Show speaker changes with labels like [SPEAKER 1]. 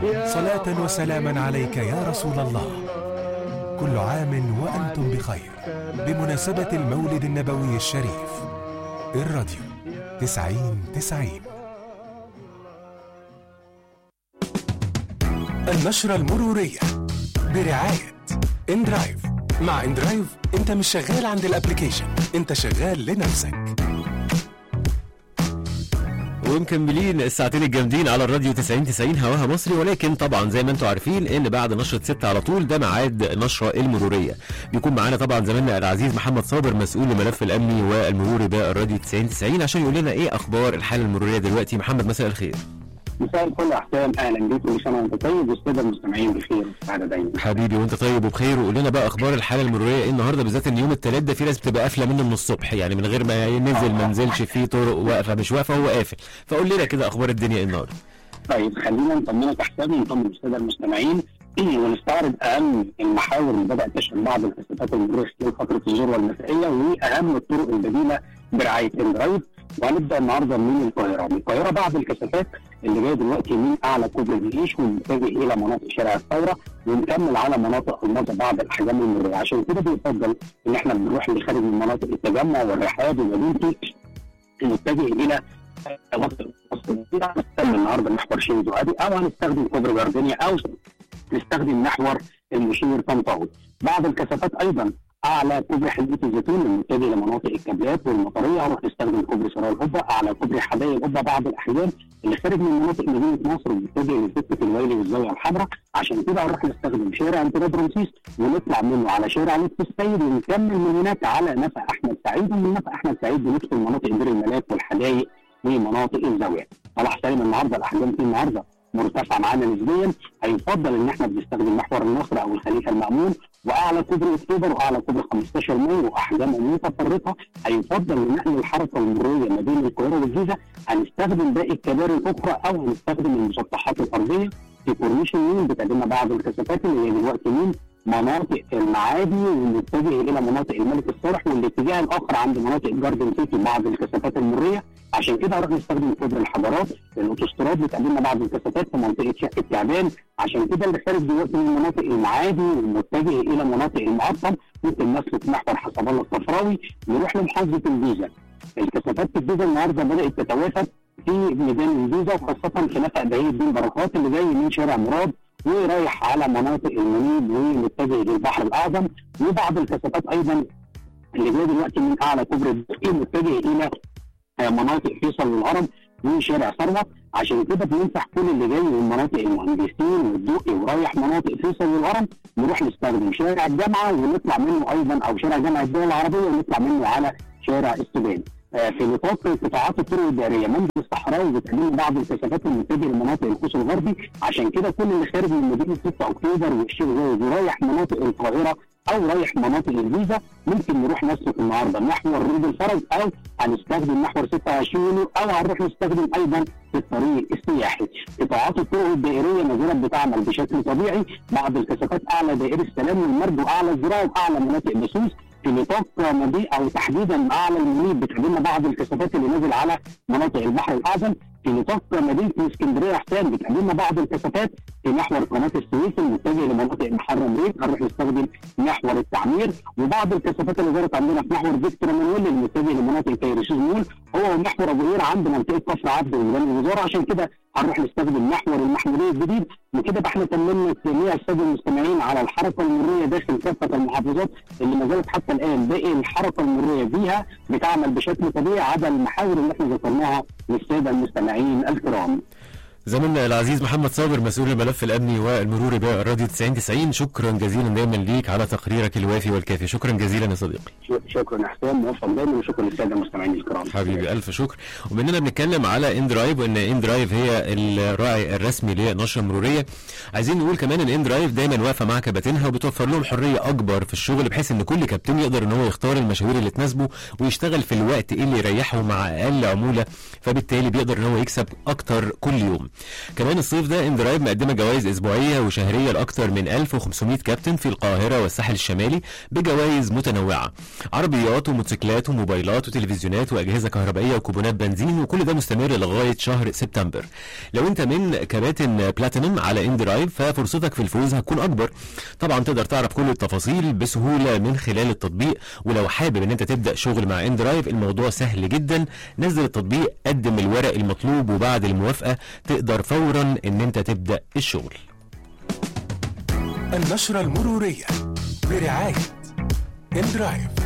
[SPEAKER 1] صلاة وسلاما عليك يا رسول الله كل عام وأنتم بخير بمناسبة المولد النبوي الشريف الراديو تسعين تسعين النشرة المرورية برعاية اندرايف مع اندرايف انت مش شغال عند الابليكيشن انت شغال لنفسك
[SPEAKER 2] ومكملين الساعتين الجامدين على الراديو 90 90 هواها مصري ولكن طبعا زي ما انتم عارفين ان بعد نشره 6 على طول ده ميعاد النشره المروريه بيكون معانا طبعا زميلنا العزيز محمد صابر مسؤول الملف الامني والمروري بالراديو 90 90 عشان يقول لنا ايه اخبار الحاله المروريه دلوقتي محمد مساء الخير
[SPEAKER 3] مساء الفل يا حسام اهلا بيك كل سنه وانت طيب والساده المستمعين بخير وسعاده دايما
[SPEAKER 2] حبيبي وانت طيب وبخير وقول لنا بقى اخبار الحاله المروريه ايه النهارده بالذات ان يوم الثلاث ده في ناس بتبقى قافله منه من الصبح يعني من غير ما ننزل ما نزلش في طرق واقفه مش واقفه هو قافل فقول لنا كده اخبار الدنيا ايه النهارده
[SPEAKER 3] طيب خلينا نطمنك يا حسام ونطمن الساده المستمعين ونستعرض اهم المحاور اللي بدات تشهد بعض الكثافات المروريه خلال فتره الذروه المسائيه واهم الطرق البديله برعايه اندرايف وهنبدا النهارده من القاهره، من القاهره بعض الكثافات اللي جايه دلوقتي من اعلى كوبري الجيش ومتجه الى مناطق شارع الثوره ونكمل على مناطق الماظه بعض الاحجام المروريه، عشان كده بيفضل ان احنا بنروح لخارج من مناطق التجمع والرحاب ومدينه نتجه الى مناطق هنستخدم النهارده محور شين زهادي او هنستخدم كوبري جاردينيا او نستخدم محور المشير طنطاوي. بعض الكثافات ايضا اعلى كوبري حديقه الزيتون المتجه لمناطق الكابلات والمطريه هنروح نستخدم كوبري سرايا القبه اعلى كوبري حدائق القبه بعض الاحيان اللي خارج من مناطق مدينه نصر المتجه لسكه الويلي والزاويه الحمراء عشان كده هنروح نستخدم شارع امتداد رمسيس ونطلع منه على شارع لطفي السيد ونكمل من هناك على نفق احمد سعيد ومن نفق احمد سعيد بندخل مناطق دير الملاك والحدائق ومناطق الزاويه. صلاح سالم النهارده الاحجام فيه النهارده مرتفعه معانا نسبيا هيفضل ان احنا بنستخدم محور النصر او الخليفه المامون واعلى كوبري اكتوبر واعلى كوبري 15 مايو واحجام متفرقه هيفضل لنقل الحركه المروريه ما بين القاهره والجيزه هنستخدم باقي الكباري الاخرى او هنستخدم المسطحات الارضيه في كورنيش النيل بتقدم بعض الكثافات اللي هي دلوقتي من مناطق المعادي ونتجه الى مناطق الملك الصالح والاتجاه الاخر عند مناطق جاردن سيتي بعض الكثافات المروريه عشان كده هنروح نستخدم كوبري الحضارات الاوتوستراد بتقدم بعض الكثافات في منطقه شقه التعبان عشان كده اللي خارج دلوقتي من مناطق المعادي والمتجه الى مناطق المعطم ممكن نسلك محور حسب الله الصفراوي نروح لمحافظه الجيزه الكثافات في الجيزه النهارده بدات تتوافد في ميدان الجيزه وخاصه في نفق بهي الدين بركات اللي جاي من شارع مراد ورايح على مناطق المنيب ومتجه للبحر الاعظم وبعض الكثافات ايضا اللي جايه دلوقتي من اعلى كوبري الدقي متجه الى مناطق فيصل والهرم وشارع ثروت عشان كده بننصح كل اللي جاي من مناطق المهندسين والدقي ورايح مناطق فيصل والهرم نروح نستخدم شارع الجامعه ونطلع منه ايضا او شارع جامعه الدول العربيه ونطلع منه على شارع السودان. في نطاق قطاعات الطرق الدائريه منذ الصحراوي بتقدم بعض الكثافات المتجهه لمناطق القوس الغربي عشان كده كل اللي خارج من مدينه 6 اكتوبر والشيخ زايد ورايح مناطق القاهره او رايح مناطق الجيزه ممكن نروح نسلك النهارده محور رود الفرج او هنستخدم محور 26 يونيو او هنروح نستخدم ايضا في الطريق السياحي. قطاعات الطرق الدائريه ما زالت بتعمل بشكل طبيعي بعض الكثافات اعلى دائري السلام والمرج واعلى الزراعه واعلى مناطق بسوس في نطاق مضيء او تحديدا اعلى المنيب بتقابلنا بعض الكثافات اللي نازل على مناطق البحر الاعظم في نطاق مدينه اسكندريه حسام بتقابلنا بعض الكثافات في محور قناه السويس المتجه لمناطق محرم ريك هنروح نستخدم محور التعمير وبعض الكثافات اللي ظهرت عندنا في محور فيكتور مانويل المتجه لمناطق كيروسيس مول هو محور ابو قير عند منطقه كفر عبد وميدان الوزاره عشان كده هنروح نستخدم محور المحموديه الجديد وكده بقى احنا تممنا جميع الساده المستمعين على الحركه المروريه داخل كافه المحافظات اللي ما زالت حتى الان باقي الحركه المروريه فيها بتعمل بشكل طبيعي عدا المحاور اللي احنا ذكرناها للساده المستمعين الكرام.
[SPEAKER 2] زميلنا العزيز محمد صابر مسؤول الملف الامني والمروري بالراديو 90 90 شكرا جزيلا دايما ليك على تقريرك الوافي والكافي شكرا جزيلا يا صديقي
[SPEAKER 3] شكرا يا حسام موفق دايما وشكرا للساده المستمعين الكرام
[SPEAKER 2] حبيبي الف شكر وباننا بنتكلم على ان درايف وان ان درايف هي الراعي الرسمي للنشره المروريه عايزين نقول كمان ان ان درايف دايما واقفه مع كباتنها وبتوفر لهم حريه اكبر في الشغل بحيث ان كل كابتن يقدر ان هو يختار المشاوير اللي تناسبه ويشتغل في الوقت اللي يريحه مع اقل عموله فبالتالي بيقدر ان هو يكسب اكتر كل يوم كمان الصيف ده اندرايف مقدمه جوائز اسبوعيه وشهريه لاكثر من 1500 كابتن في القاهره والساحل الشمالي بجوائز متنوعه عربيات وموتوسيكلات وموبايلات وتلفزيونات واجهزه كهربائيه وكوبونات بنزين وكل ده مستمر لغايه شهر سبتمبر لو انت من كباتن بلاتينوم على اندرايف ففرصتك في الفوز هتكون اكبر طبعا تقدر تعرف كل التفاصيل بسهوله من خلال التطبيق ولو حابب ان انت تبدا شغل مع اندرايف الموضوع سهل جدا نزل التطبيق قدم الورق المطلوب وبعد الموافقه تقدر فورا ان انت تبدا الشغل
[SPEAKER 1] النشرة المرورية برعاية اندرايف